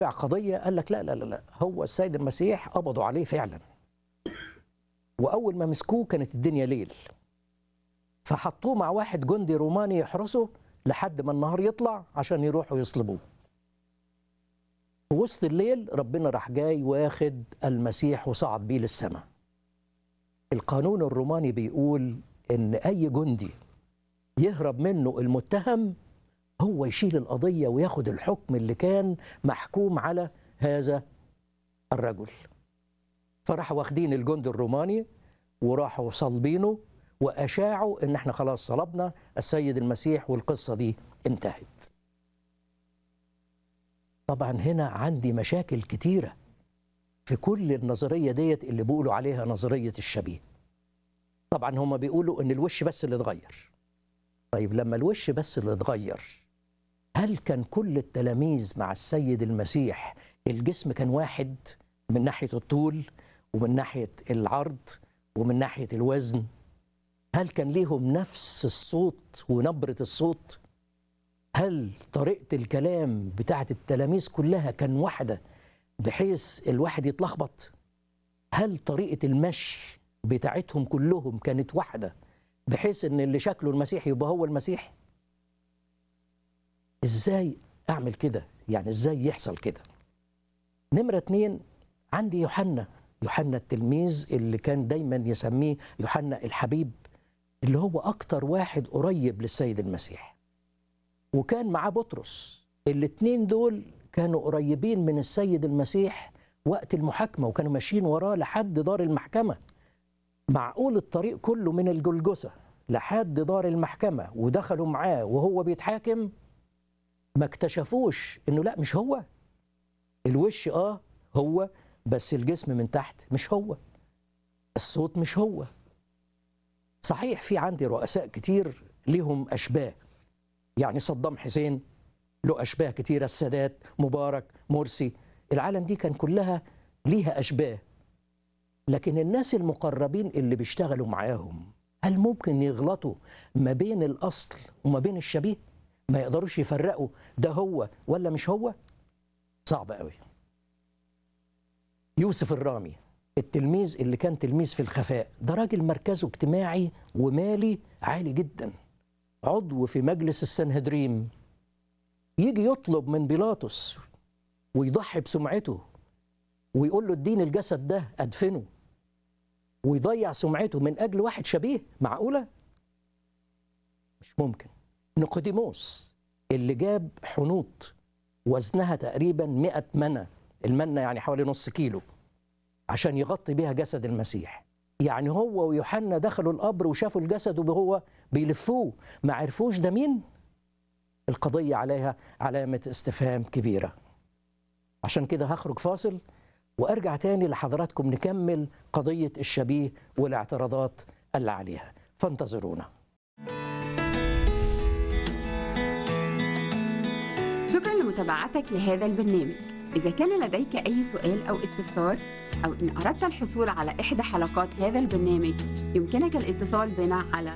قضيه قال لك لا لا لا لا هو السيد المسيح قبضوا عليه فعلا واول ما مسكوه كانت الدنيا ليل فحطوه مع واحد جندي روماني يحرسه لحد ما النهار يطلع عشان يروحوا يصلبوه في وسط الليل ربنا راح جاي واخد المسيح وصعد بيه للسماء القانون الروماني بيقول ان اي جندي يهرب منه المتهم هو يشيل القضيه وياخد الحكم اللي كان محكوم على هذا الرجل فراحوا واخدين الجندي الروماني وراحوا صلبينه واشاعوا ان احنا خلاص صلبنا السيد المسيح والقصه دي انتهت طبعا هنا عندي مشاكل كتيره في كل النظريه ديت اللي بيقولوا عليها نظريه الشبيه طبعا هما بيقولوا ان الوش بس اللي اتغير طيب لما الوش بس اللي اتغير هل كان كل التلاميذ مع السيد المسيح الجسم كان واحد من ناحيه الطول ومن ناحيه العرض ومن ناحيه الوزن هل كان ليهم نفس الصوت ونبره الصوت هل طريقه الكلام بتاعت التلاميذ كلها كان واحده بحيث الواحد يتلخبط هل طريقه المشي بتاعتهم كلهم كانت واحده بحيث ان اللي شكله المسيح يبقى هو المسيح ازاي اعمل كده يعني ازاي يحصل كده نمرة اتنين عندي يوحنا يوحنا التلميذ اللي كان دايما يسميه يوحنا الحبيب اللي هو اكتر واحد قريب للسيد المسيح وكان معاه بطرس الاتنين دول كانوا قريبين من السيد المسيح وقت المحاكمة وكانوا ماشيين وراه لحد دار المحكمة معقول الطريق كله من الجلجثة لحد دار المحكمة ودخلوا معاه وهو بيتحاكم ما اكتشفوش انه لا مش هو الوش اه هو بس الجسم من تحت مش هو الصوت مش هو صحيح في عندي رؤساء كتير ليهم اشباه يعني صدام حسين له اشباه كتيره السادات مبارك مرسي العالم دي كان كلها ليها اشباه لكن الناس المقربين اللي بيشتغلوا معاهم هل ممكن يغلطوا ما بين الاصل وما بين الشبيه ما يقدروش يفرقوا ده هو ولا مش هو صعب قوي يوسف الرامي التلميذ اللي كان تلميذ في الخفاء ده راجل مركزه اجتماعي ومالي عالي جدا عضو في مجلس السنهدريم يجي يطلب من بيلاطس ويضحي بسمعته ويقول له اديني الجسد ده ادفنه ويضيع سمعته من اجل واحد شبيه معقوله مش ممكن نيقوديموس اللي جاب حنوط وزنها تقريبا 100 منة المنة يعني حوالي نص كيلو عشان يغطي بيها جسد المسيح يعني هو ويوحنا دخلوا القبر وشافوا الجسد وهو بيلفوه ما عرفوش ده مين القضية عليها علامة استفهام كبيرة عشان كده هخرج فاصل وارجع تاني لحضراتكم نكمل قضية الشبيه والاعتراضات اللي عليها فانتظرونا شكرا لمتابعتك لهذا البرنامج إذا كان لديك أي سؤال أو استفسار أو إن أردت الحصول على إحدى حلقات هذا البرنامج يمكنك الاتصال بنا على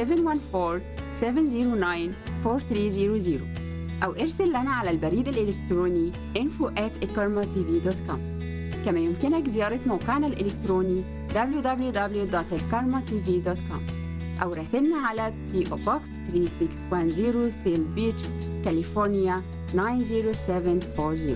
714-709-4300 أو ارسل لنا على البريد الإلكتروني info at كما يمكنك زيارة موقعنا الإلكتروني www.elkarmatv.com أو راسلنا على PO Box 3610 سيل بيتش كاليفورنيا 90740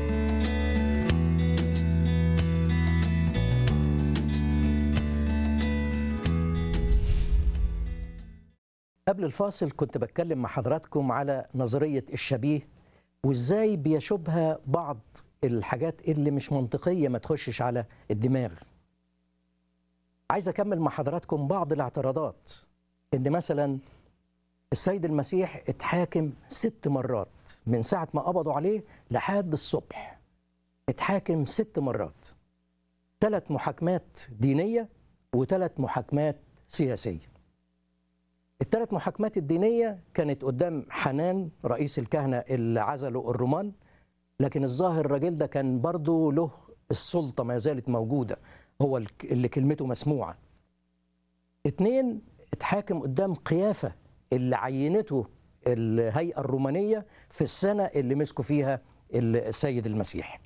قبل الفاصل كنت بتكلم مع حضراتكم على نظرية الشبيه وازاي بيشوبها بعض الحاجات اللي مش منطقية ما تخشش على الدماغ عايز أكمل مع حضراتكم بعض الاعتراضات إن مثلا السيد المسيح اتحاكم ست مرات من ساعة ما قبضوا عليه لحد الصبح اتحاكم ست مرات ثلاث محاكمات دينية وثلاث محاكمات سياسية الثلاث محاكمات الدينية كانت قدام حنان رئيس الكهنة اللي عزلوا الرومان لكن الظاهر الراجل ده كان برضه له السلطة ما زالت موجودة هو اللي كلمته مسموعة اتنين اتحاكم قدام قيافة اللي عينته الهيئة الرومانية في السنة اللي مسكوا فيها السيد المسيح